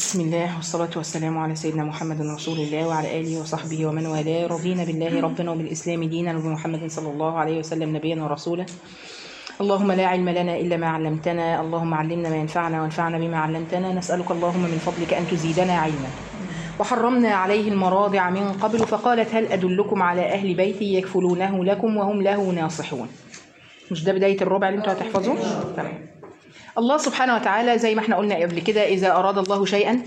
بسم الله والصلاة والسلام على سيدنا محمد رسول الله وعلى آله وصحبه ومن والاه رضينا بالله ربنا وبالإسلام دينا وبمحمد صلى الله عليه وسلم نبيا ورسولا اللهم لا علم لنا إلا ما علمتنا اللهم علمنا ما ينفعنا وانفعنا بما علمتنا نسألك اللهم من فضلك أن تزيدنا علما وحرمنا عليه المراضع من قبل فقالت هل أدلكم على أهل بيتي يكفلونه لكم وهم له ناصحون مش ده بداية الربع اللي انتوا هتحفظوه؟ تمام الله سبحانه وتعالى زي ما احنا قلنا قبل كده إذا أراد الله شيئا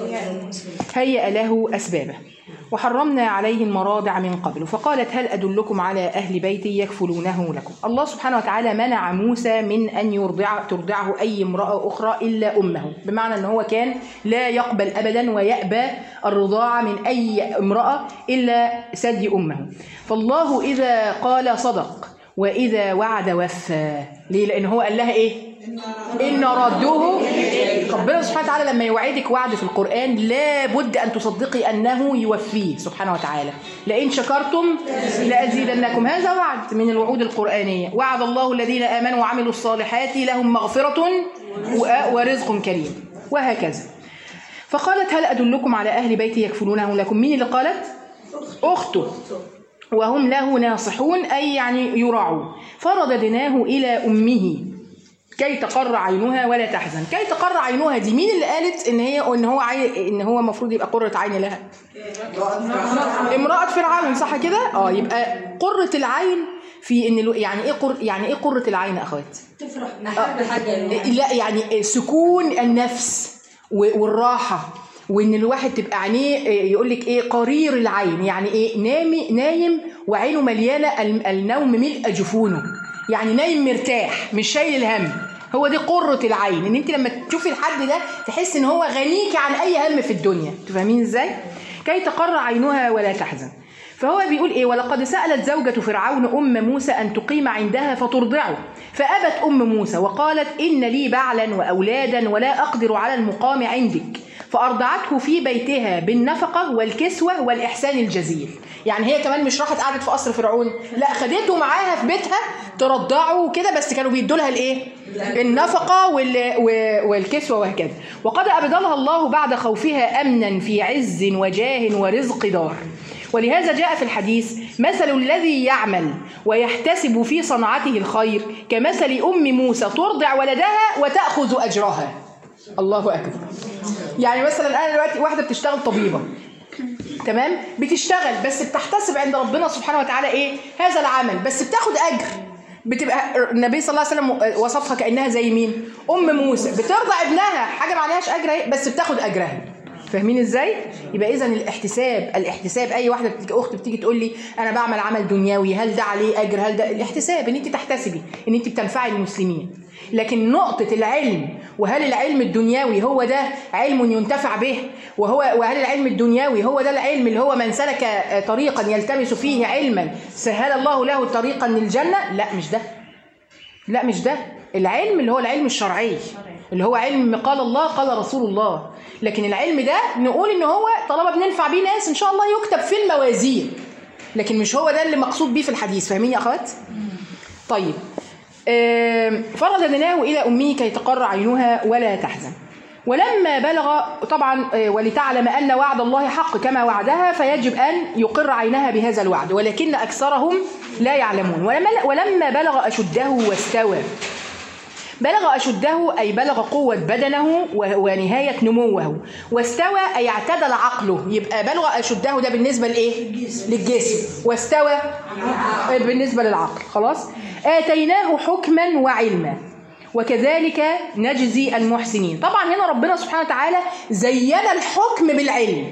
هيأ له أسبابه وحرمنا عليه المراضع من قبل فقالت هل أدلكم على أهل بيتي يكفلونه لكم الله سبحانه وتعالى منع موسى من أن يرضع ترضعه أي امرأة أخرى إلا أمه بمعنى أنه هو كان لا يقبل أبدا ويأبى الرضاعة من أي امرأة إلا ثدي أمه فالله إذا قال صدق وإذا وعد وفى ليه؟ لأن هو قال لها إيه؟ إن ردوه ربنا سبحانه وتعالى لما يوعدك وعد في القرآن لابد أن تصدقي أنه يوفيه سبحانه وتعالى لئن شكرتم لأزيدنكم هذا وعد من الوعود القرآنية وعد الله الذين آمنوا وعملوا الصالحات لهم مغفرة ورزق كريم وهكذا فقالت هل أدلكم على أهل بيتي يكفلونه لكم مين اللي قالت؟ أخته وهم له ناصحون أي يعني يراعون فرددناه إلى أمه كي تقر عينها ولا تحزن كي تقر عينها دي مين اللي قالت ان هي ان هو عي... ان هو المفروض يبقى قرة عين لها امرأة فرعون صح كده اه يبقى قرة العين في ان ال... يعني ايه قر... يعني ايه قرة العين يا اخوات تفرح نحب حاجه لا يعني سكون النفس والراحة وان الواحد تبقى عينيه يقول لك ايه قرير العين يعني ايه نامي نايم وعينه مليانه النوم ملء جفونه يعني نايم مرتاح مش شايل الهم هو دي قرة العين ان انت لما تشوفي الحد ده تحس ان هو غنيك عن اي هم في الدنيا تفهمين ازاي كي تقر عينها ولا تحزن فهو بيقول ايه ولقد سألت زوجة فرعون أم موسى أن تقيم عندها فترضعه فأبت أم موسى وقالت إن لي بعلا وأولادا ولا أقدر على المقام عندك فأرضعته في بيتها بالنفقة والكسوة والإحسان الجزيل يعني هي كمان مش راحت قعدت في قصر فرعون لا خدته معاها في بيتها ترضعه وكده بس كانوا بيدوا لها الايه النفقة وال... والكسوة وهكذا وقد أبدلها الله بعد خوفها أمنا في عز وجاه ورزق دار ولهذا جاء في الحديث مثل الذي يعمل ويحتسب في صنعته الخير كمثل أم موسى ترضع ولدها وتأخذ أجرها الله أكبر يعني مثلا أنا دلوقتي واحدة بتشتغل طبيبة تمام بتشتغل بس بتحتسب عند ربنا سبحانه وتعالى ايه هذا العمل بس بتاخد اجر بتبقى النبي صلى الله عليه وسلم وصفها كانها زي مين ام موسى بترضع ابنها حاجه ما عليهاش اجر اهي بس بتاخد اجرها فاهمين ازاي يبقى اذا الاحتساب الاحتساب اي واحده بتيجي اخت بتيجي تقول لي انا بعمل عمل دنيوي هل ده عليه اجر هل ده الاحتساب ان انت تحتسبي ان انت بتنفعي المسلمين لكن نقطة العلم وهل العلم الدنيوي هو ده علم ينتفع به وهو وهل العلم الدنيوي هو ده العلم اللي هو من سلك طريقا يلتمس فيه علما سهل الله له طريقا للجنة لا مش ده لا مش ده العلم اللي هو العلم الشرعي اللي هو علم قال الله قال رسول الله لكن العلم ده نقول ان هو طالما بننفع بيه ناس ان شاء الله يكتب في الموازين لكن مش هو ده اللي مقصود بيه في الحديث فاهمين يا اخوات طيب فرددناه إلى أمه كي تقر عينها ولا تحزن ولما بلغ طبعا ولتعلم أن وعد الله حق كما وعدها فيجب أن يقر عينها بهذا الوعد ولكن أكثرهم لا يعلمون ولما بلغ أشده واستوى بلغ أشده أي بلغ قوة بدنه ونهاية نموه واستوى أي اعتدل عقله يبقى بلغ أشده ده بالنسبة لإيه؟ للجسم واستوى بالنسبة للعقل خلاص؟ آتيناه حكما وعلما وكذلك نجزي المحسنين طبعا هنا ربنا سبحانه وتعالى زين الحكم بالعلم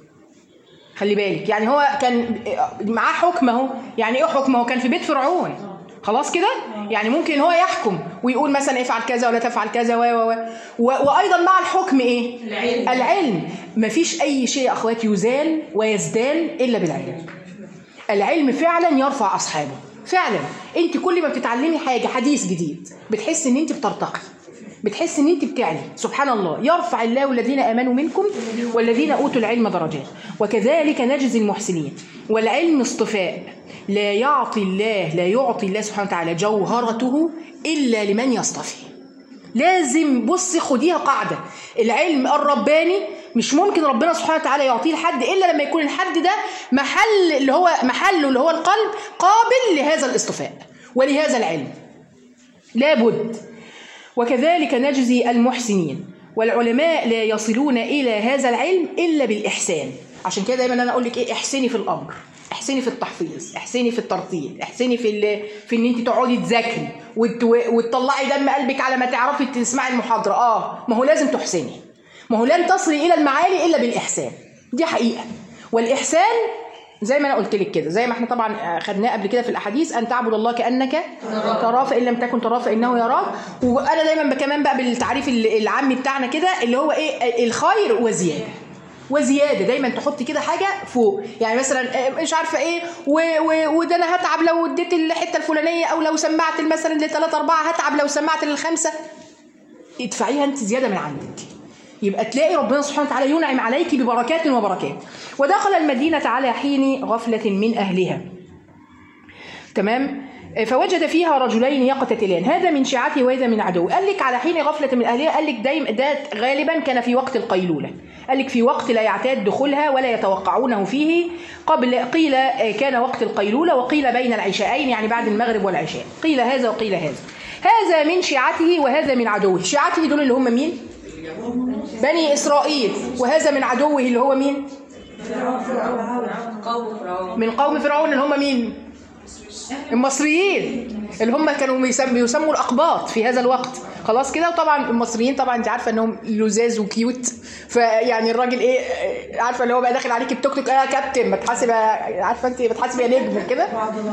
خلي بالك يعني هو كان معاه حكم اهو يعني ايه حكم هو كان في بيت فرعون خلاص كده يعني ممكن هو يحكم ويقول مثلا افعل كذا ولا تفعل كذا و و و وايضا مع الحكم ايه العلم. العلم مفيش اي شيء يا اخوات يزال ويزدان الا بالعلم العلم فعلا يرفع اصحابه فعلا انت كل ما بتتعلمي حاجه حديث جديد بتحس ان انت بترتقي بتحس ان انت بتعلي سبحان الله يرفع الله الذين امنوا منكم والذين اوتوا العلم درجات وكذلك نجزي المحسنين والعلم اصطفاء لا يعطي الله لا يعطي الله سبحانه وتعالى جوهرته الا لمن يصطفي لازم بصي خديها قاعده العلم الرباني مش ممكن ربنا سبحانه وتعالى يعطيه لحد الا لما يكون الحد ده محل اللي هو محله اللي هو القلب قابل لهذا الاصطفاء ولهذا العلم لابد وكذلك نجزي المحسنين والعلماء لا يصلون الى هذا العلم الا بالاحسان عشان كده دايما انا اقول لك ايه احسني في الامر احسني في التحفيظ احسني في الترتيل احسني في ال... في ان انت تقعدي تذاكري وت... وتطلعي دم قلبك على ما تعرفي تسمعي المحاضره اه ما هو لازم تحسني ما هو لن تصلي الى المعالي الا بالاحسان دي حقيقه والاحسان زي ما انا قلت لك كده زي ما احنا طبعا خدناه قبل كده في الاحاديث ان تعبد الله كانك تراه فان لم تكن تراه فانه يراك وانا دايما كمان بقى بالتعريف العامي بتاعنا كده اللي هو ايه الخير وزياده وزياده دايما تحطي كده حاجه فوق يعني مثلا مش عارفه ايه و و وده انا هتعب لو اديت الحته الفلانيه او لو سمعت مثلا لثلاثه اربعه هتعب لو سمعت للخمسه ادفعيها انت زياده من عندك يبقى تلاقي ربنا سبحانه وتعالى ينعم عليك ببركات وبركات ودخل المدينة على حين غفلة من أهلها تمام فوجد فيها رجلين يقتتلان هذا من شيعته وهذا من عدو قال لك على حين غفلة من أهلها قال لك دايم ده غالبا كان في وقت القيلولة قال لك في وقت لا يعتاد دخولها ولا يتوقعونه فيه قبل قيل كان وقت القيلولة وقيل بين العشاءين يعني بعد المغرب والعشاء قيل هذا وقيل هذا هذا من شيعته وهذا من عدوه شيعته دول اللي هم مين بني إسرائيل وهذا من عدوه اللي هو مين قوم فرعون من قوم فرعون اللي هم مين المصريين اللي هم كانوا يسموا, يسموا الأقباط في هذا الوقت خلاص كده وطبعا المصريين طبعا انت عارفه انهم لزاز وكيوت فيعني الراجل ايه عارفه اللي هو بقى داخل عليكي بتوك توك يا كابتن ما تحاسب عارفه انت بتحاسب يا نجم كده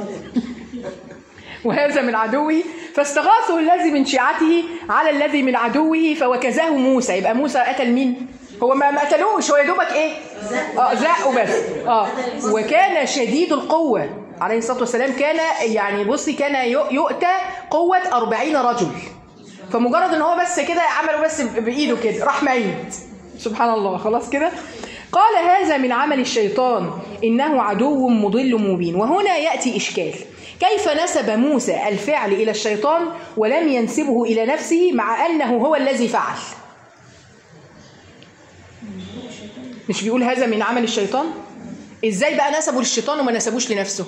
وهذا من عدوه فاستغاثه الذي من شيعته على الذي من عدوه فوكزه موسى يبقى موسى قتل مين هو ما ما قتلوش هو يا دوبك ايه اه زقه بس اه وكان شديد القوه عليه الصلاه والسلام كان يعني بصي كان يؤتى قوه أربعين رجل فمجرد ان هو بس كده عمله بس بايده كده راح ميت سبحان الله خلاص كده قال هذا من عمل الشيطان انه عدو مضل مبين وهنا ياتي اشكال كيف نسب موسى الفعل الى الشيطان ولم ينسبه الى نفسه مع انه هو الذي فعل مش بيقول هذا من عمل الشيطان ازاي بقى نسبه للشيطان وما نسبوش لنفسه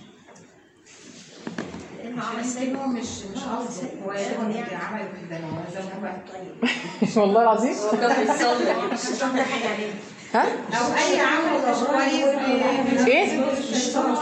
هو مش مش قصده هو يعني عمل كده هو زي ما هو والله العظيم هو كان بيصلي الشيطان ده حاجه عليه ها او اي عمل مش كويس ايه الشيطان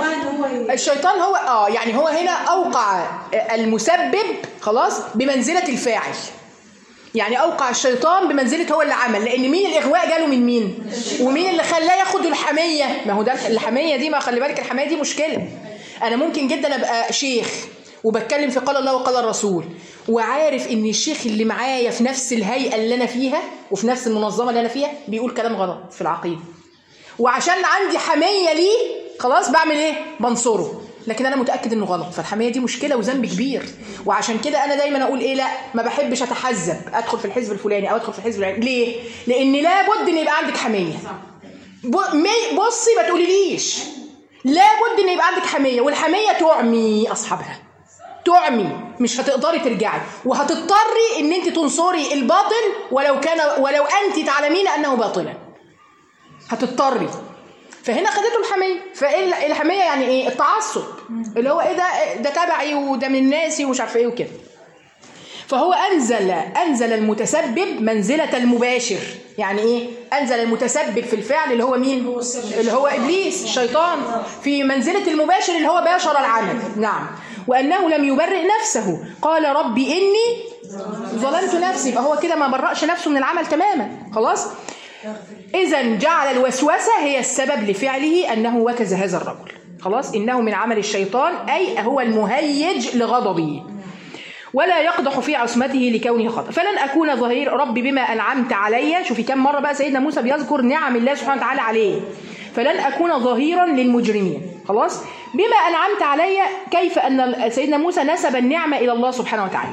هو الشيطان هو اه يعني هو هنا اوقع المسبب خلاص بمنزله الفاعل يعني اوقع الشيطان بمنزله هو اللي عمل لان مين الاغواء جاله من مين ومين اللي خلاه ياخد الحميه ما هو ده الحميه دي ما خلي بالك الحميه دي مشكله انا ممكن جدا ابقى شيخ وبتكلم في قال الله وقال الرسول وعارف ان الشيخ اللي معايا في نفس الهيئه اللي انا فيها وفي نفس المنظمه اللي انا فيها بيقول كلام غلط في العقيده وعشان عندي حميه ليه خلاص بعمل ايه بنصره لكن انا متاكد انه غلط فالحميه دي مشكله وذنب كبير وعشان كده انا دايما اقول ايه لا ما بحبش اتحزب ادخل في الحزب الفلاني او ادخل في الحزب الفلاني ليه لان لابد ان يبقى عندك حميه ب- مي- بصي ما تقوليليش لابد ان يبقى عندك حميه والحميه تعمي اصحابها تعمي مش هتقدري ترجعي وهتضطري ان انت تنصري الباطل ولو كان ولو انت تعلمين انه باطلا هتضطري فهنا خدته الحميه فالحميه يعني ايه التعصب اللي هو ايه ده ده تبعي وده من ناسي ومش عارفه ايه وكده فهو انزل انزل المتسبب منزله المباشر يعني ايه انزل المتسبب في الفعل اللي هو مين اللي هو ابليس الشيطان في منزله المباشر اللي هو باشر العمل نعم وانه لم يبرئ نفسه قال ربي اني ظلمت نفسي يبقى هو كده ما برأش نفسه من العمل تماما خلاص إذا جعل الوسوسة هي السبب لفعله أنه وكز هذا الرجل خلاص إنه من عمل الشيطان أي هو المهيج لغضبه ولا يقدح في عصمته لكونه خطأ فلن أكون ظهير ربي بما أنعمت علي شوفي كم مرة بقى سيدنا موسى بيذكر نعم الله سبحانه وتعالى عليه فلن أكون ظهيرا للمجرمين خلاص بما أنعمت علي كيف أن سيدنا موسى نسب النعمة إلى الله سبحانه وتعالى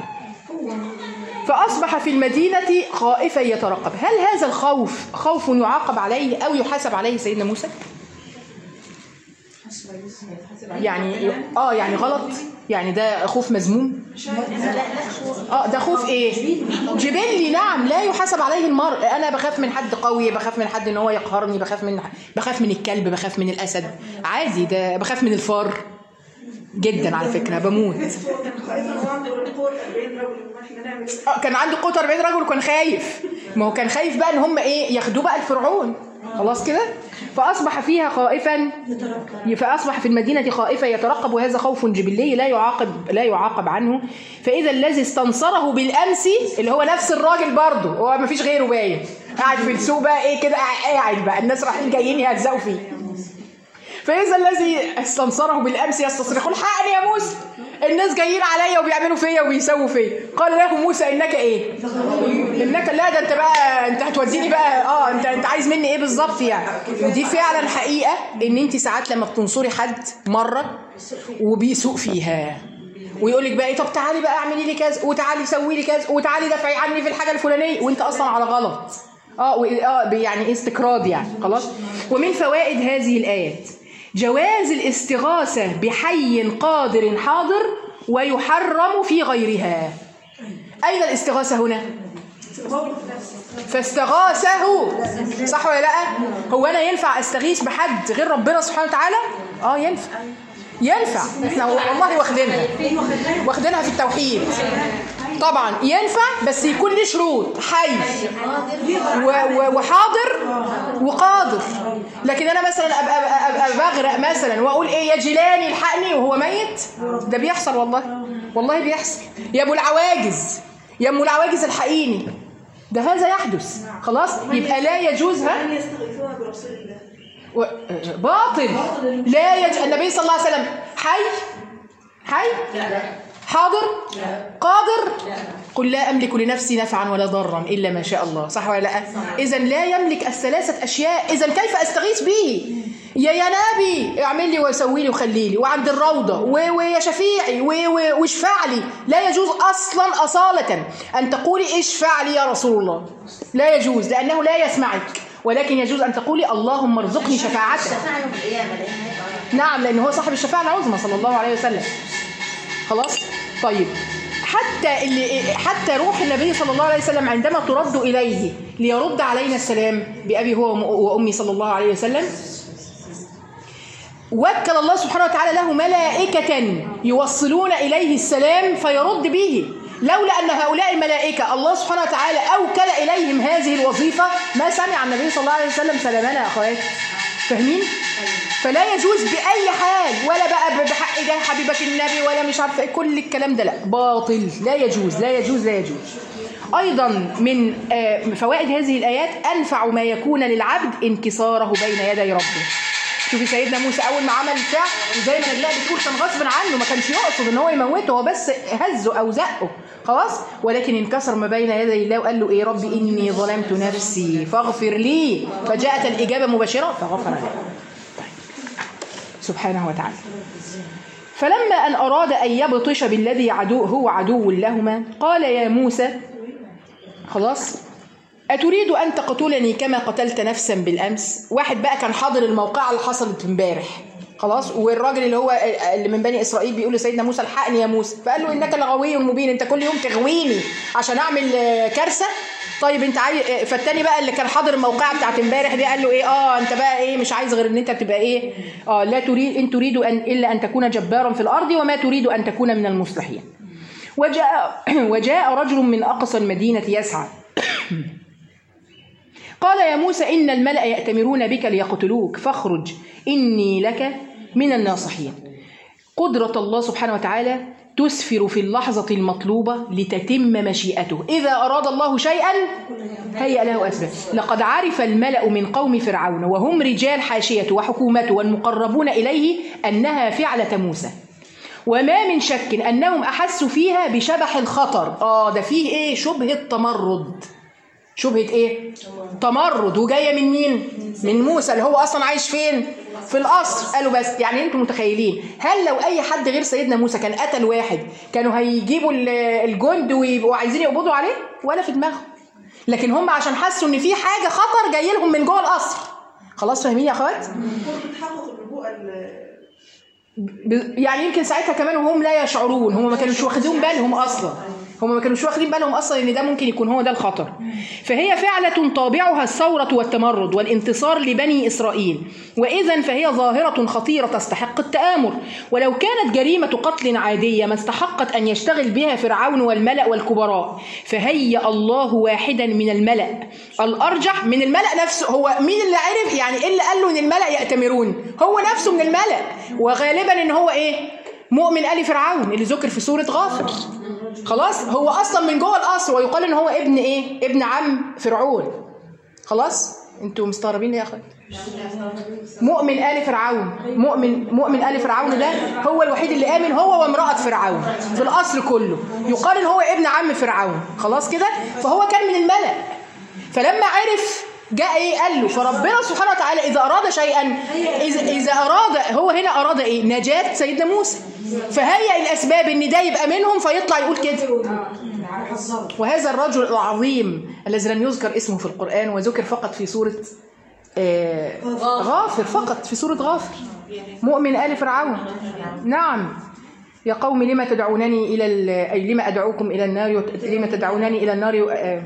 فأصبح في المدينة خائفا يترقب هل هذا الخوف خوف يعاقب عليه أو يحاسب عليه سيدنا موسى يعني اه يعني غلط يعني ده خوف مذموم اه ده خوف ايه جبلي نعم لا يحاسب عليه المرء انا بخاف من حد قوي بخاف من حد ان هو يقهرني بخاف من بخاف من الكلب بخاف من الاسد عادي ده بخاف من الفار جدا على فكره بموت اه كان عنده قوه 40 رجل وكان خايف ما هو كان خايف بقى ان هم ايه ياخدوه بقى الفرعون خلاص كده فاصبح فيها خائفا فاصبح في المدينه خائفا يترقب وهذا خوف جبلي لا يعاقب لا يعاقب عنه فاذا الذي استنصره بالامس اللي هو نفس الراجل برضه هو ما فيش غيره باين قاعد في السوق بقى ايه كده قاعد بقى الناس رايحين جايين يهزقوا فيه فاذا الذي استنصره بالامس يستصرخ الحقني يا موسى الناس جايين عليا وبيعملوا فيا وبيسووا فيا قال له موسى انك ايه انك لا ده انت بقى انت هتوديني بقى اه انت انت عايز مني ايه بالظبط يعني ودي فعلا حقيقه ان انت ساعات لما بتنصري حد مره وبيسوق فيها ويقول لك بقى ايه طب تعالي بقى اعملي لي كذا وتعالي سوي لي كذا وتعالي دافعي عني في الحاجه الفلانيه وانت اصلا على غلط اه و- اه يعني استقراض يعني خلاص ومن فوائد هذه الايات جواز الاستغاثه بحي قادر حاضر ويحرم في غيرها اين الاستغاثه هنا فاستغاثه صح ولا لا هو انا ينفع استغيث بحد غير ربنا سبحانه وتعالى اه ينفع ينفع احنا والله واخدينها واخدينها في التوحيد طبعا ينفع بس يكون ليه شروط حي و- و- وحاضر وقادر لكن انا مثلا ابقى, أبقى, أبقى بغرق مثلا واقول ايه يا جيلاني الحقني وهو ميت ده بيحصل والله والله بيحصل يا ابو العواجز يا ام العواجز الحقيني ده هذا يحدث خلاص يبقى لا يجوز ها من يستغيثون برسول الله و... باطل لا يج... النبي صلى الله عليه وسلم حي حي حاضر قادر قل لا أملك لنفسي نفعا ولا ضرا إلا ما شاء الله صح ولا لا إذا لا يملك الثلاثة أشياء إذا كيف أستغيث به يا يا نبي اعمل لي وسوي لي وخلي لي وعند الروضة و- ويا شفيعي و- و- واشفع لي لا يجوز أصلا أصالة أن تقولي اشفع لي يا رسول الله لا يجوز لأنه لا يسمعك ولكن يجوز أن تقولي اللهم ارزقني شفاعتك الشفاعة يوم القيامة لأن هيبقى نعم لأن هو صاحب الشفاعة العظمى صلى الله عليه وسلم خلاص طيب حتى اللي حتى روح النبي صلى الله عليه وسلم عندما ترد إليه ليرد علينا السلام بأبي هو وم- وأمي صلى الله عليه وسلم وكل الله سبحانه وتعالى له ملائكة يوصلون إليه السلام فيرد به لولا أن هؤلاء الملائكة الله سبحانه وتعالى أوكل إليهم هذه الوظيفة ما سمع النبي صلى الله عليه وسلم سلامنا يا أخوات فاهمين؟ فلا يجوز بأي حال ولا بقى بحق ده حبيبك النبي ولا مش عارفة إيه، كل الكلام ده لا باطل لا يجوز لا يجوز لا يجوز أيضا من آه، فوائد هذه الآيات أنفع ما يكون للعبد انكساره بين يدي ربه شوفي سيدنا موسى اول ما عمل بتاع وزي ما نجلاء بتقول كان غصب عنه ما كانش يقصد ان هو يموته هو بس هزه او زقه خلاص ولكن انكسر ما بين يدي الله وقال له ايه ربي اني ظلمت نفسي فاغفر لي فجاءت الاجابه مباشره فغفر له سبحانه وتعالى فلما ان اراد ان يبطش بالذي عدو هو عدو لهما قال يا موسى خلاص أتريد أن تقتلني كما قتلت نفسا بالأمس واحد بقى كان حاضر الموقعة اللي حصلت امبارح خلاص والراجل اللي هو اللي من بني إسرائيل بيقول لسيدنا موسى الحقني يا موسى فقال له إنك لغوي مبين أنت كل يوم تغويني عشان أعمل آه، كارثة طيب انت عايز آه، فالتاني بقى اللي كان حاضر الموقعة بتاعت امبارح دي قال له ايه اه انت بقى ايه مش عايز غير ان انت تبقى ايه اه لا تريد ان تريد ان الا ان تكون جبارا في الارض وما تريد ان تكون من المصلحين وجاء وجاء رجل من اقصى المدينه يسعى قال يا موسى إن الملأ يأتمرون بك ليقتلوك فاخرج إني لك من الناصحين قدرة الله سبحانه وتعالى تسفر في اللحظة المطلوبة لتتم مشيئته إذا أراد الله شيئا هيأ له أسباب لقد عرف الملأ من قوم فرعون وهم رجال حاشيته وحكومته والمقربون إليه أنها فعلة موسى وما من شك أنهم أحسوا فيها بشبح الخطر آه ده فيه إيه شبهة تمرد شبهة ايه؟ تمرد وجاية من مين؟ من موسى اللي هو اصلا عايش فين؟ في القصر قالوا بس يعني انتم متخيلين هل لو اي حد غير سيدنا موسى كان قتل واحد كانوا هيجيبوا ال- الجند ويبقوا عايزين يقبضوا عليه ولا في دماغهم لكن هم عشان حسوا ان في حاجه خطر جاي لهم من جوه القصر خلاص فاهمين يا اخوات؟ كنت تحقق النبوءة ال- ب- يعني يمكن ساعتها كمان وهم لا يشعرون هم ما كانوش واخدين بالهم اصلا هم ما كانوش واخدين بالهم اصلا ان ده ممكن يكون هو ده الخطر فهي فعلة طابعها الثورة والتمرد والانتصار لبني اسرائيل واذا فهي ظاهرة خطيرة تستحق التآمر ولو كانت جريمة قتل عادية ما استحقت ان يشتغل بها فرعون والملأ والكبراء فهيأ الله واحدا من الملأ الارجح من الملأ نفسه هو مين اللي عرف يعني ايه اللي قال له ان الملأ يأتمرون هو نفسه من الملأ وغالبا ان هو ايه مؤمن آل فرعون اللي ذكر في سورة غافر خلاص هو اصلا من جوه القصر ويقال ان هو ابن ايه ابن عم فرعون خلاص انتوا مستغربين ليه يا اخوات مؤمن آل فرعون مؤمن مؤمن آل فرعون ده هو الوحيد اللي آمن هو وامرأة فرعون في القصر كله يقال ان هو ابن عم فرعون خلاص كده فهو كان من الملأ فلما عرف جاء ايه قال له فربنا سبحانه وتعالى اذا اراد شيئا اذا اذا اراد هو هنا اراد ايه نجاة سيدنا موسى فهيئ الاسباب ان ده يبقى منهم فيطلع يقول كده وهذا الرجل العظيم الذي لم يذكر اسمه في القرآن وذكر فقط في سورة آه، غافر فقط في سورة غافر مؤمن آل فرعون نعم يا قوم لما تدعونني إلى ال- أي لما أدعوكم إلى النار وت- لما تدعونني إلى النار آه،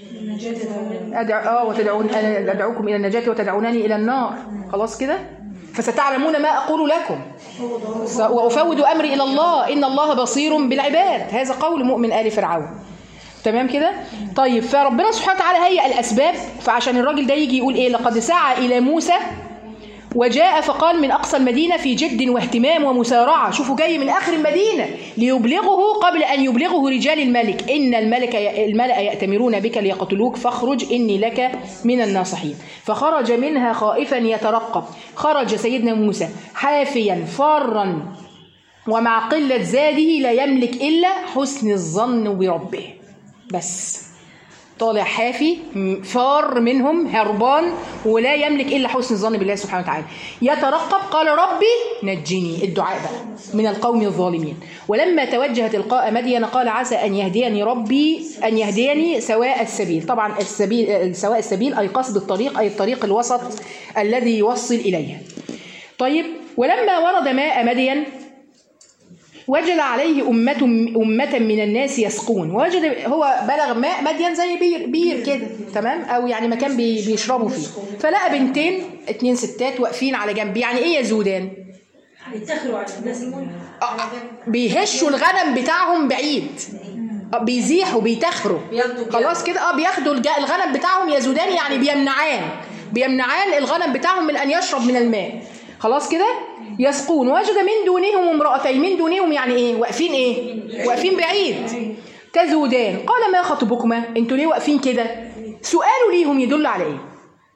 أدعو آه وتدعون أنا أدعوكم إلى النجاة وتدعونني إلى النار خلاص كده فستعلمون ما أقول لكم س- وأفوض أمري إلى الله إن الله بصير بالعباد هذا قول مؤمن آل فرعون تمام كده طيب فربنا سبحانه وتعالى هيئ الأسباب فعشان الراجل ده يجي يقول إيه لقد سعى إلى موسى وجاء فقال من أقصى المدينة في جد واهتمام ومسارعة شوفوا جاي من آخر المدينة ليبلغه قبل أن يبلغه رجال الملك إن الملك الملأ يأتمرون بك ليقتلوك فاخرج إني لك من الناصحين فخرج منها خائفا يترقب خرج سيدنا موسى حافيا فارا ومع قلة زاده لا يملك إلا حسن الظن بربه بس طالع حافي م- فار منهم هربان ولا يملك الا حسن الظن بالله سبحانه وتعالى يترقب قال ربي نجني الدعاء بقى من القوم الظالمين ولما توجه تلقاء مدين قال عسى ان يهديني ربي ان يهديني سواء السبيل طبعا السبيل سواء السبيل اي قصد الطريق اي الطريق الوسط الذي يوصل اليه طيب ولما ورد ماء مدين وجد عليه أمة أمة من الناس يسقون ووجد هو بلغ ماء مدين زي بير بير كده تمام أو يعني مكان بي بيشربوا فيه فلقى بنتين اتنين ستات واقفين على جنب يعني إيه يزودان؟ يتخروا على الناس آه، بيهشوا الغنم بتاعهم بعيد آه، بيزيحوا بيتخروا بياخدوا خلاص كده اه بياخدوا الج- الغنم بتاعهم يزودان يعني بيمنعان بيمنعان الغنم بتاعهم من ان يشرب من الماء خلاص كده يسقون وجد من دونهم امرأتين من دونهم يعني ايه واقفين ايه واقفين بعيد تذودان قال ما خطبكما انتوا ليه واقفين كده سؤاله ليهم يدل على ايه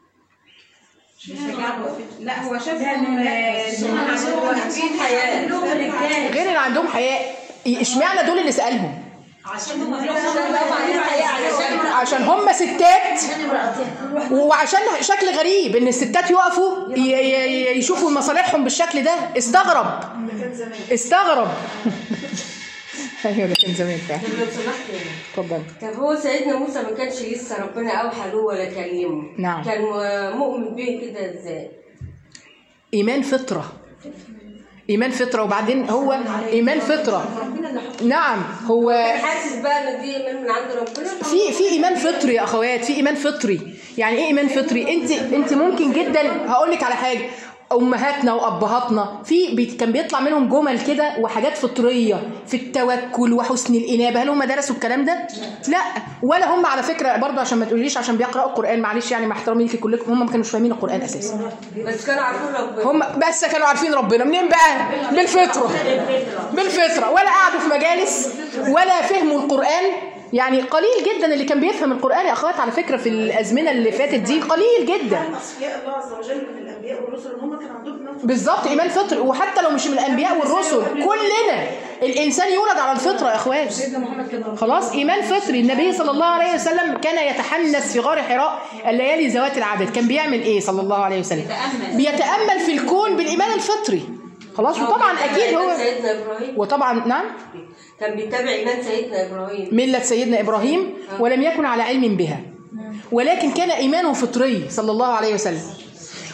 لا هو شافهم آه، إنهم عندهم واقفين حياة لهم رجال غير اللي عندهم حياء اشمعنى دول اللي سالهم عشان هم علشان عشان هم ستات وعشان شكل غريب ان الستات يقفوا ي- ي- يشوفوا مصالحهم بالشكل ده استغرب استغرب ايوه ده كان زمان فعلا طب لو سمحت اتفضل طب هو سيدنا موسى ما كانش لسه ربنا اوحى له ولا كلمه نعم. كان مؤمن به كده ازاي؟ ايمان فطره ايمان فطره وبعدين هو ايمان فطره نعم هو كان حاسس بقى ان دي ايمان من عند ربنا في في ايمان فطري يا اخوات في ايمان فطري يعني ايه ايمان فطري انت انت ممكن جدا هقول لك على حاجه امهاتنا وابهاتنا في بيت كان بيطلع منهم جمل كده وحاجات فطريه في التوكل وحسن الانابه هل هم درسوا الكلام ده لا ولا هم على فكره برضه عشان ما تقوليش عشان بيقراوا القران معلش يعني مع احترامي ليكي كلكم هم ما كانوش فاهمين القران اساسا بس كانوا عارفين ربنا هم بس كانوا عارفين ربنا منين بقى بالفطره بالفطره ولا قعدوا في مجالس ولا فهموا القران يعني قليل جدا اللي كان بيفهم القران يا اخوات على فكره في الازمنه اللي فاتت دي قليل جدا اصفياء الله عز وجل من الانبياء والرسل ان هم كان عندهم نفس بالظبط ايمان فطري وحتى لو مش من الانبياء والرسل كلنا الانسان يولد على الفطره يا اخوات خلاص ايمان فطري النبي صلى الله عليه وسلم كان يتحنس في غار حراء الليالي ذوات العدد كان بيعمل ايه صلى الله عليه وسلم بيتامل في الكون بالايمان الفطري خلاص وطبعا اكيد هو إيمان سيدنا ابراهيم وطبعا نعم كان بيتبع ايمان سيدنا ابراهيم ملة سيدنا إبراهيم ولم يكن على علم بها ولكن كان إيمانه فطري صلى الله عليه وسلم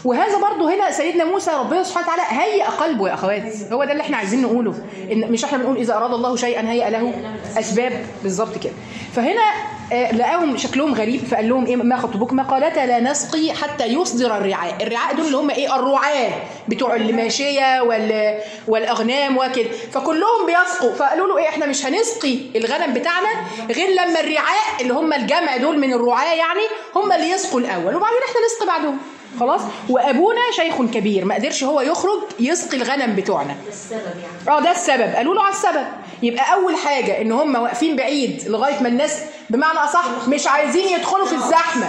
وهذا برضه هنا سيدنا موسى ربنا سبحانه وتعالى هيئ قلبه يا اخوات هو ده اللي احنا عايزين نقوله ان مش احنا بنقول اذا اراد الله شيئا هيئ له اسباب بالظبط كده فهنا آه، لقاهم شكلهم غريب فقال لهم ايه ما خطبكم قالتا لا نسقي حتى يصدر الرعاء الرعاء دول اللي هم ايه الرعاة بتوع الماشيه وال والاغنام وكده فكلهم بيسقوا فقالوا له ايه احنا مش هنسقي الغنم بتاعنا غير لما الرعاء اللي هم الجمع دول من الرعاة يعني هم اللي يسقوا الاول وبعدين احنا نسقي بعدهم خلاص وابونا شيخ كبير ما قدرش هو يخرج يسقي الغنم بتوعنا السبب يعني اه ده السبب قالوا له على السبب يبقى اول حاجه ان هم واقفين بعيد لغايه ما الناس بمعنى اصح مش عايزين يدخلوا في الزحمه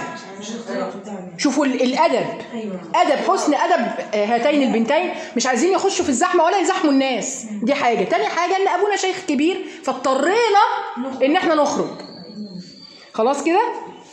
شوفوا ال- الادب ادب حسن ادب آه، هاتين البنتين مش عايزين يخشوا في الزحمه ولا يزحموا الناس دي حاجه تاني حاجه ان ابونا شيخ كبير فاضطرينا ان احنا نخرج خلاص كده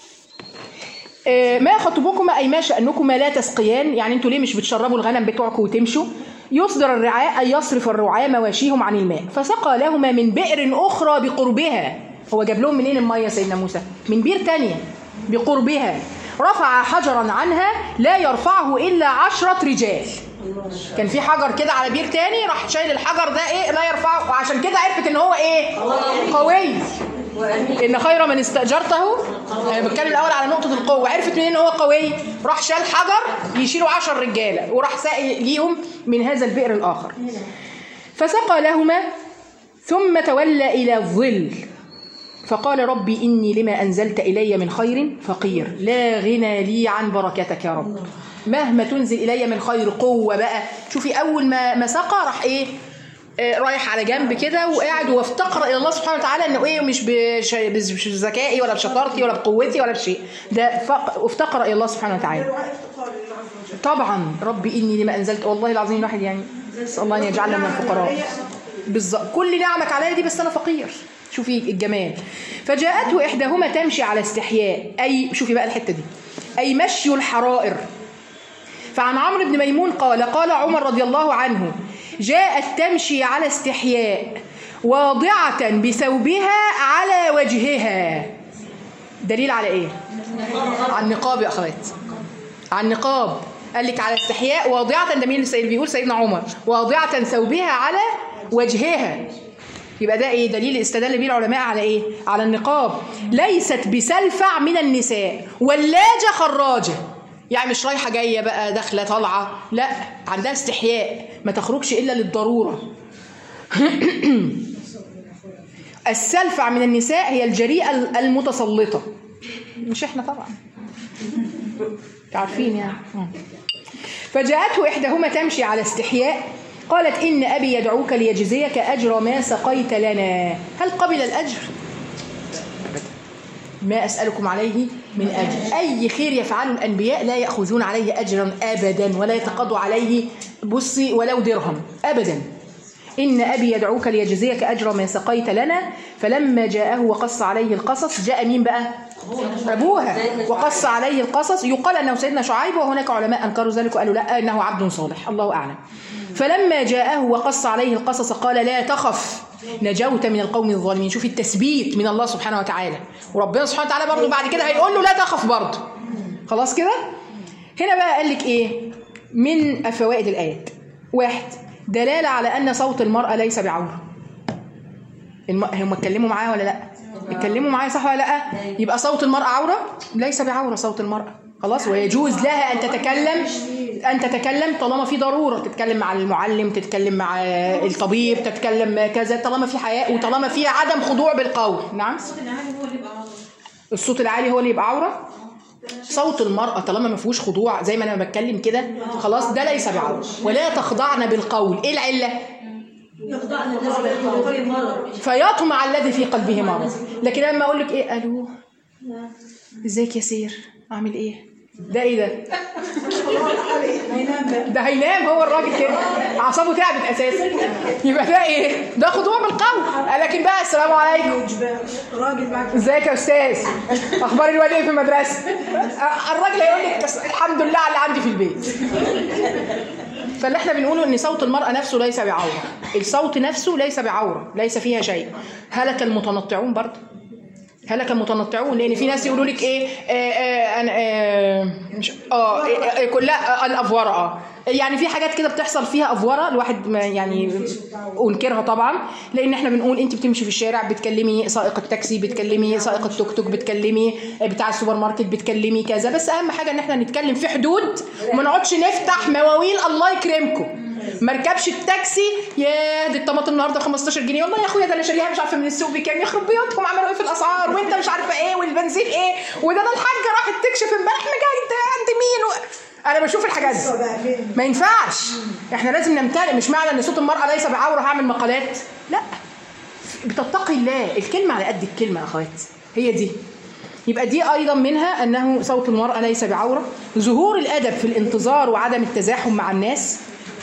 آه، ما خطبكما اي ما شانكما لا تسقيان يعني انتوا ليه مش بتشربوا الغنم بتوعكم وتمشوا يصدر الرعاء اي يصرف الرعاة مواشيهم عن الماء فسقى لهما من بئر اخرى بقربها هو جاب لهم منين الميه سيدنا موسى من بير تانية بقربها رفع حجرا عنها لا يرفعه الا عشرة رجال كان في حجر كده على بير تاني راح شايل الحجر ده ايه لا يرفعه وعشان كده عرفت ان هو ايه قوي ان خير من استاجرته انا بتكلم الاول على نقطه القوه عرفت منين ان هو قوي راح شال حجر يشيلوا عشر رجاله وراح ساقي ليهم من هذا البئر الاخر فسقى لهما ثم تولى الى الظل فقال ربي اني لما انزلت الي من خير فقير لا غنى لي عن بركتك يا رب مهما تنزل الي من خير قوه بقى شوفي اول ما ما سقى راح ايه آه، رايح على جنب كده وقاعد وافتقر الى الله سبحانه وتعالى انه ايه مش بش- بش- مش بذكائي ولا بشطارتي ولا بقوتي ولا بشيء ده فق- افتقر الى الله سبحانه وتعالى الرعاء افتقار لله عز وجل طبعا ربي اني لما انزلت والله العظيم الواحد يعني نسال الله ان يجعلنا من الفقراء بالظبط كل نعمك عليا دي بس انا فقير شوفي الجمال فجاءته احداهما تمشي على استحياء اي شوفي بقى الحته دي اي مشي الحرائر فعن عمرو بن ميمون قال قال عمر رضي الله عنه جاءت تمشي على استحياء واضعة بثوبها على وجهها دليل على ايه؟ على النقاب يا اخوات على النقاب قال لك على استحياء واضعة ده مين اللي بيقول سيدنا عمر واضعة ثوبها على وجهها يبقى ده ايه دليل استدل به العلماء على ايه على النقاب ليست بسلفع من النساء ولاجة خراجة يعني مش رايحة جاية بقى داخلة طالعة لا عندها استحياء ما تخرجش إلا للضرورة السلفع من النساء هي الجريئة المتسلطة مش احنا طبعا عارفين يعني مم. فجاءته إحداهما تمشي على استحياء قالت إن أبي يدعوك ليجزيك أجر ما سقيت لنا هل قبل الأجر؟ ما أسألكم عليه من أجر أي خير يفعله الأنبياء لا يأخذون عليه أجرا أبدا ولا يتقضوا عليه بصي ولو درهم أبدا إن أبي يدعوك ليجزيك أجر ما سقيت لنا فلما جاءه وقص عليه القصص جاء مين بقى؟ أبوها وقص عليه القصص يقال أنه سيدنا شعيب وهناك علماء أنكروا ذلك وقالوا لا أنه عبد صالح الله أعلم فلما جاءه وقص عليه القصص قال لا تخف نجوت من القوم الظالمين شوف التثبيت من الله سبحانه وتعالى وربنا سبحانه وتعالى برضه بعد كده هيقول له لا تخف برضه خلاص كده هنا بقى قال لك ايه من فوائد الايات واحد دلاله على ان صوت المراه ليس بعوره الم... هم اتكلموا معاه ولا لا اتكلموا معايا صح ولا لا يبقى صوت المراه عوره ليس بعوره صوت المراه خلاص ويجوز لها ان تتكلم ان تتكلم طالما في ضروره تتكلم مع المعلم تتكلم مع الطبيب تتكلم كذا طالما في حياء وطالما في عدم خضوع بالقول نعم الصوت العالي هو اللي يبقى عوره صوت المرأة طالما ما فيهوش خضوع زي ما انا بتكلم كده خلاص ده ليس بعوره ولا تخضعن بالقول ايه العله يخضعنا الناس بالقول في مرض فيطمع الذي في قلبه مرض لكن لما اقول لك ايه الو ازيك يا سير اعمل ايه ده ايه ده ده هينام هو الراجل كده اعصابه تعبت اساسا يبقى ده ايه ده خضوع بالقول لكن بقى السلام عليكم راجل بعد ازيك يا استاذ اخبار الواد ايه في المدرسه الراجل هيقول لك بس الحمد لله على اللي عندي في البيت فاللي احنا بنقوله ان صوت المراه نفسه ليس بعوره الصوت نفسه ليس بعوره ليس فيها شيء هلك المتنطعون برضه هلك المتنطعون لان في ناس يقولوا لك ايه آه آه انا آه مش اه آه، آه، كلها آه، الافوره اه يعني في حاجات كده بتحصل فيها افوره الواحد ما يعني انكرها طبعا لان احنا بنقول انت بتمشي في الشارع بتكلمي سائق التاكسي بتكلمي سائق التوك توك بتكلمي بتاع السوبر ماركت بتكلمي كذا بس اهم حاجه ان احنا نتكلم في حدود وما نقعدش نفتح مواويل الله يكرمكم ما اركبش التاكسي يا دي الطماطم النهارده 15 جنيه والله يا اخويا ده انا شاريها مش عارفه من السوق بكام يخرب بيوتهم عملوا ايه في الاسعار وانت مش عارفه ايه والبنزين ايه وده ده الحاجه راحت تكشف امبارح مجاهد عند مين و... انا بشوف الحاجات دي ما ينفعش احنا لازم نمتلئ مش معنى ان صوت المراه ليس بعوره هعمل مقالات لا بتتقي الله الكلمه على قد الكلمه يا اخوات هي دي يبقى دي ايضا منها انه صوت المراه ليس بعوره ظهور الادب في الانتظار وعدم التزاحم مع الناس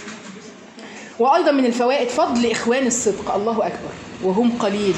وايضا من الفوائد فضل اخوان الصدق الله اكبر وهم قليل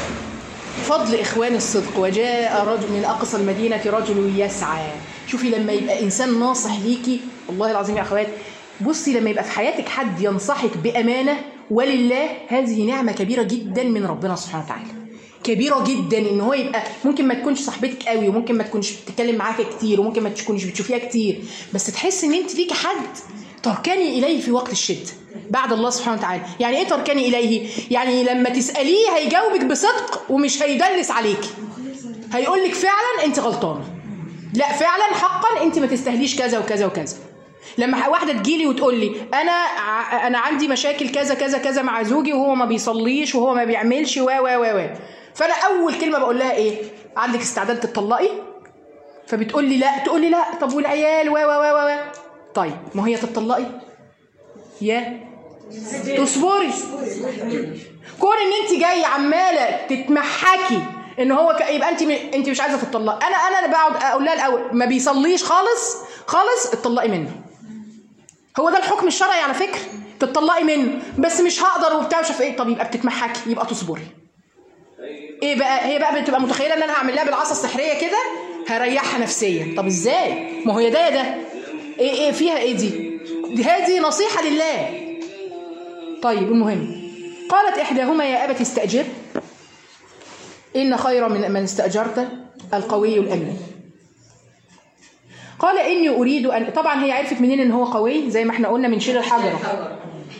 فضل اخوان الصدق وجاء رجل من اقصى المدينه رجل يسعى شوفي لما يبقى انسان ناصح ليكي والله العظيم يا اخوات بصي لما يبقى في حياتك حد ينصحك بامانه ولله هذه نعمه كبيره جدا من ربنا سبحانه وتعالى كبيره جدا ان هو يبقى ممكن ما تكونش صاحبتك قوي وممكن ما تكونش بتتكلم معاك كتير وممكن ما تكونش بتشوفيها كتير بس تحس ان انت ليكي حد تركني اليه في وقت الشده بعد الله سبحانه وتعالى يعني ايه تركني اليه يعني لما تساليه هيجاوبك بصدق ومش هيدلس عليكي هيقول لك فعلا انت غلطانه لا فعلا حقا انت ما تستاهليش كذا وكذا وكذا لما واحده تجيلي وتقول لي انا ع- انا عندي مشاكل كذا كذا كذا مع زوجي وهو ما بيصليش وهو ما بيعملش و و و و فانا اول كلمه بقول لها ايه عندك استعداد تطلقي فبتقول لي لا تقول لي لا طب والعيال و و و و طيب ما هي تطلقي يا تصبري كون ان انت جايه عماله تتمحكي ان هو ك... يبقى انت م... انت مش عايزه تطلقي انا انا اللي بقعد اقول لها الاول ما بيصليش خالص خالص اتطلقي منه هو ده الحكم الشرعي على فكره تطلقي منه بس مش هقدر وبتاع مش عارفه ايه طب يبقى بتتمحكي يبقى تصبري ايه بقى هي بقى بتبقى متخيله ان انا هعمل لها بالعصا السحريه كده هريحها نفسيا طب ازاي ما هو يا ده يا ده ايه ايه فيها ايه دي دي هذه نصيحه لله طيب المهم قالت احداهما يا ابت استاجر ان خير من من استاجرت القوي الامين قال اني اريد ان طبعا هي عرفت منين ان هو قوي زي ما احنا قلنا من شيل الحجره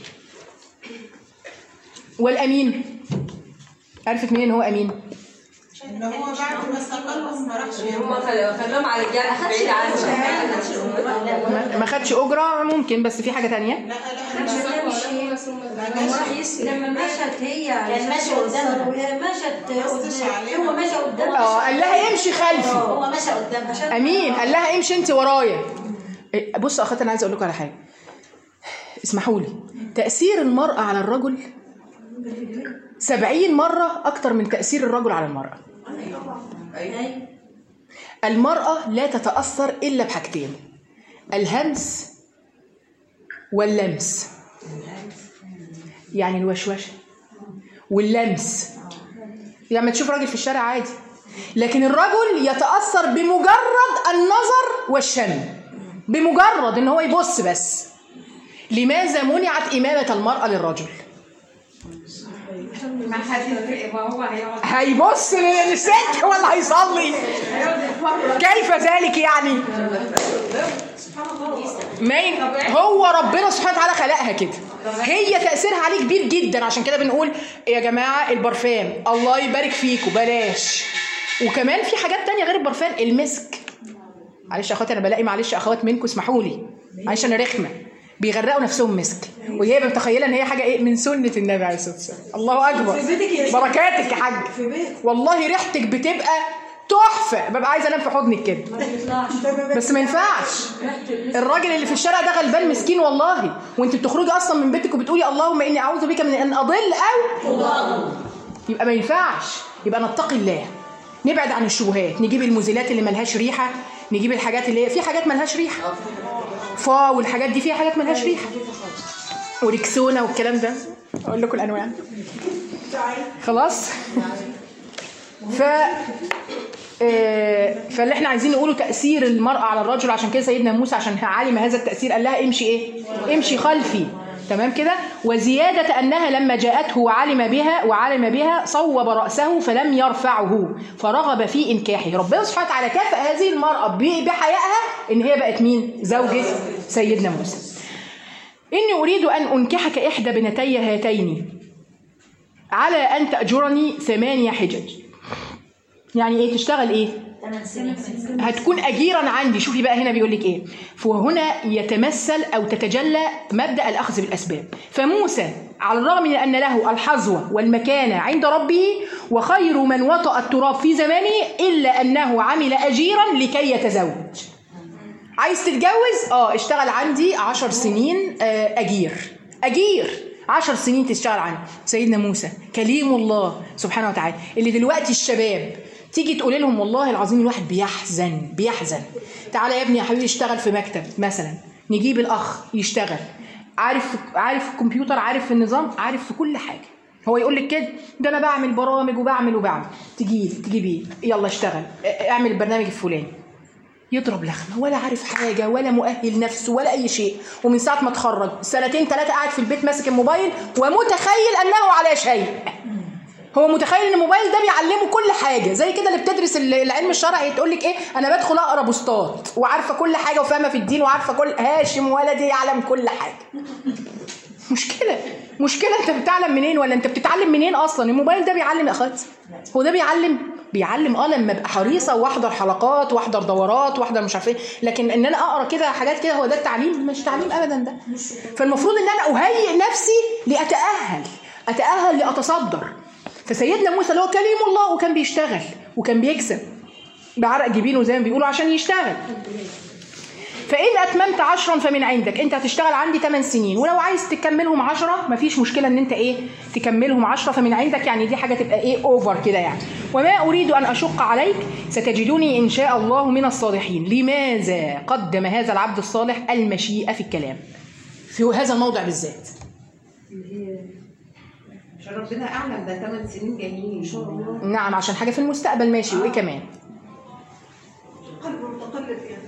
والامين عرفت منين ان هو امين ان هو بعد ما استقلهم ما راحش هم خلوهم على الجنب بعيد عنه ما- ما خدش اجره ممكن بس في حاجه تانية لا لا لما مشت هي كان ماشي قدامها مشت قدام هو ماشي قدامها اه قال لها امشي خلفي هو ماشي قدامها امين قال لها امشي انت ورايا إيه، بص يا اخواتي انا عايزه اقول لكم على حاجه اسمحوا لي تاثير المراه على الرجل سبعين مرة أكتر من تأثير الرجل على المرأة المرأة لا تتأثر إلا بحاجتين الهمس واللمس يعني الوشوشة واللمس يعني تشوف راجل في الشارع عادي لكن الرجل يتأثر بمجرد النظر والشم بمجرد ان هو يبص بس لماذا منعت إمامة المرأة للرجل ما هتفرق ما هو هيقعد هيبص للست ولا هيصلي كيف ذلك يعني مين هو ربنا سبحانه وتعالى خلقها كده هي تأثيرها عليه كبير جدا عشان كده بنقول يا جماعة البرفان الله يبارك فيكم بلاش وكمان في حاجات تانية غير البرفان المسك معلش يا اخواتي انا بلاقي معلش اخوات منكم اسمحوا لي معلش انا رخمه بيغرقوا نفسهم مسك وهي متخيله ان هي حاجه ايه من سنه النبي عليه الصلاه والسلام الله اكبر في بيتك يا شيخ. بركاتك يا حاج في بيت والله ريحتك بتبقى تحفه ببقى عايزه انام في حضنك كده بس ما ينفعش الراجل اللي في الشارع ده غلبان مسكين والله وانت بتخرجي اصلا من بيتك وبتقولي اللهم اني اعوذ بك من ان اضل او يبقى ما ينفعش يبقى نتقي الله نبعد عن الشبهات نجيب المزيلات اللي ملهاش ريحه نجيب الحاجات اللي هي في حاجات ملهاش ريحه فا والحاجات دي فيها حاجات ملهاش ريحه وريكسونا والكلام ده اقول لكم الانواع خلاص ف آه، فاللي احنا عايزين نقوله تاثير المراه على الرجل عشان كده سيدنا موسى عشان علم هذا التاثير قال لها امشي ايه امشي خلفي تمام كده وزيادة أنها لما جاءته وعلم بها وعلم بها صوب رأسه فلم يرفعه فرغب في إنكاحه ربنا سبحانه وتعالى كافأ هذه المرأة ب- بحيائها إن هي بقت مين زوجة سيدنا موسى إني أريد أن أنكحك إحدى بنتي هاتين على أن تأجرني ثمانية حجج يعني إيه تشتغل إيه هتكون أجيرا عندي شوفي بقى هنا بيقول لك إيه فهنا يتمثل أو تتجلى مبدأ الأخذ بالأسباب فموسى على الرغم من أن له الحظوة والمكانة عند ربه وخير من وطأ التراب في زمانه إلا أنه عمل أجيرا لكي يتزوج عايز تتجوز اه اشتغل عندي عشر سنين آه، اجير اجير عشر سنين تشتغل عندي سيدنا موسى كليم الله سبحانه وتعالى اللي دلوقتي الشباب تيجي تقول لهم والله العظيم الواحد بيحزن بيحزن تعالى يا ابني يا حبيبي اشتغل في مكتب مثلا نجيب الاخ يشتغل عارف عارف الكمبيوتر عارف النظام عارف في كل حاجه هو يقول لك كده ده انا بعمل برامج وبعمل وبعمل تجيب تجيبيه يلا اشتغل اه، اعمل البرنامج الفلاني يضرب لخمه ولا عارف حاجه ولا مؤهل نفسه ولا اي شيء ومن ساعه ما اتخرج سنتين ثلاثه قاعد في البيت ماسك الموبايل ومتخيل انه على شيء هو متخيل ان الموبايل ده بيعلمه كل حاجه زي كده اللي بتدرس ال- العلم الشرعي تقول لك ايه انا بدخل اقرا بوستات وعارفه كل حاجه وفاهمه في الدين وعارفه كل هاشم ولدي يعلم كل حاجه مشكله مشكله انت بتعلم منين ولا انت بتتعلم منين اصلا الموبايل ده بيعلم يا اخواتي هو ده بيعلم بيعلم اه لما ابقى حريصه واحضر حلقات واحضر دورات واحضر مش عارف ايه لكن ان انا اقرا كده حاجات كده هو ده التعليم مش تعليم ابدا ده فالمفروض ان انا اهيئ نفسي لاتاهل اتاهل لاتصدر فسيدنا موسى اللي هو كليم الله وكان بيشتغل وكان بيكسب بعرق جبينه زي ما بيقولوا عشان يشتغل فإن أتممت عشرا فمن عندك أنت هتشتغل عندي 8 سنين ولو عايز تكملهم عشرة مفيش مشكلة إن أنت إيه تكملهم عشرة فمن عندك يعني دي حاجة تبقى إيه أوفر كده يعني وما أريد أن أشق عليك ستجدني إن شاء الله من الصالحين لماذا قدم هذا العبد الصالح المشيئة في الكلام في هذا الموضع بالذات عشان ربنا اعلم ده 8 سنين جايين ان شاء الله نعم عشان حاجة في المستقبل ماشي وإيه كمان قلب متقلب يعني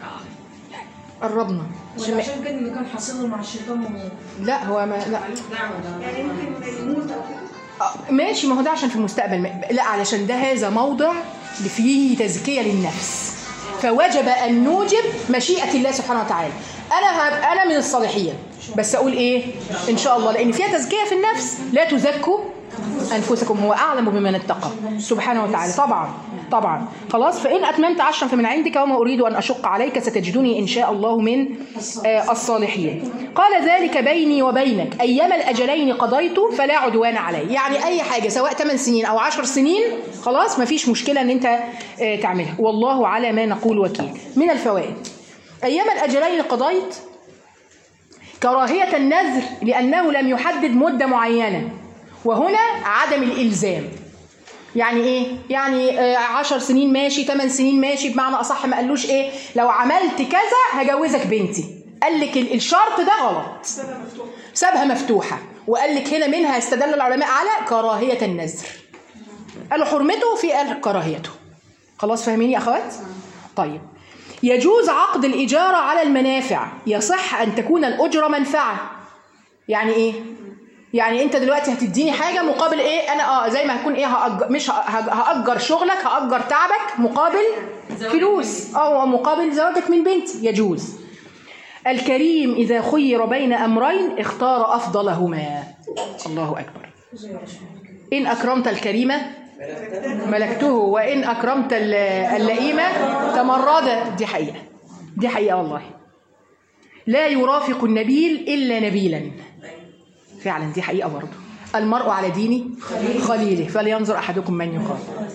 قربنا عشان ما- عشان كده اللي كان حاصله مع الشيطان و- لا هو ما لا ملوش دعوه ده يعني ممكن يموت او كده آه، ماشي ما هو ده عشان في المستقبل ما- لا علشان ده هذا موضع اللي فيه تزكية للنفس فوجب أن نوجب مشيئة الله سبحانه وتعالى أنا هبقى أنا من الصالحين بس أقول إيه إن شاء الله لأن فيها تزكية في النفس لا تزكوا أنفسكم هو أعلم بمن اتقى سبحانه وتعالى طبعا طبعا خلاص فإن أتممت عشرا فمن عندك وما أريد أن أشق عليك ستجدني إن شاء الله من آه، الصالحين قال ذلك بيني وبينك أيما الأجلين قضيت فلا عدوان علي يعني أي حاجة سواء 8 سنين أو 10 سنين خلاص مفيش مشكلة أن أنت آه، تعملها والله على ما نقول وكيل من الفوائد أيما الأجلين قضيت كراهية النذر لأنه لم يحدد مدة معينة وهنا عدم الإلزام يعني ايه يعني آه، عشر سنين ماشي ثمان سنين ماشي بمعنى اصح ما قالوش ايه لو عملت كذا هجوزك بنتي قال لك ال- الشرط ده غلط سنه مفتوحه سابها مفتوحه وقال لك هنا منها استدل العلماء على كراهيه النذر قالوا حرمته في قال كراهيته خلاص فاهمين يا اخوات طيب يجوز عقد الاجاره على المنافع يصح ان تكون الاجره منفعه يعني ايه يعني انت دلوقتي هتديني حاجه مقابل ايه انا اه زي ما هكون ايه هأجر مش ه- ه- هاجر شغلك هاجر تعبك مقابل فلوس او مقابل زواجك من بنتي يجوز الكريم اذا خير بين امرين اختار افضلهما الله اكبر ان اكرمت الكريمه ملكته وان اكرمت ال- اللئيمه تمرد دي حقيقه دي حقيقه والله لا يرافق النبيل الا نبيلا فعلا دي حقيقه برضه المرء على دين خليله فلينظر احدكم من يخاف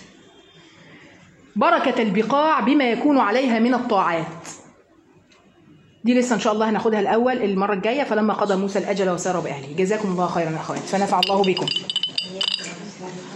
بركه البقاع بما يكون عليها من الطاعات دي لسه ان شاء الله هناخدها الاول المره الجايه فلما قضى موسى الاجل وسار باهله جزاكم الله خيرا يا اخوات فنفع الله بكم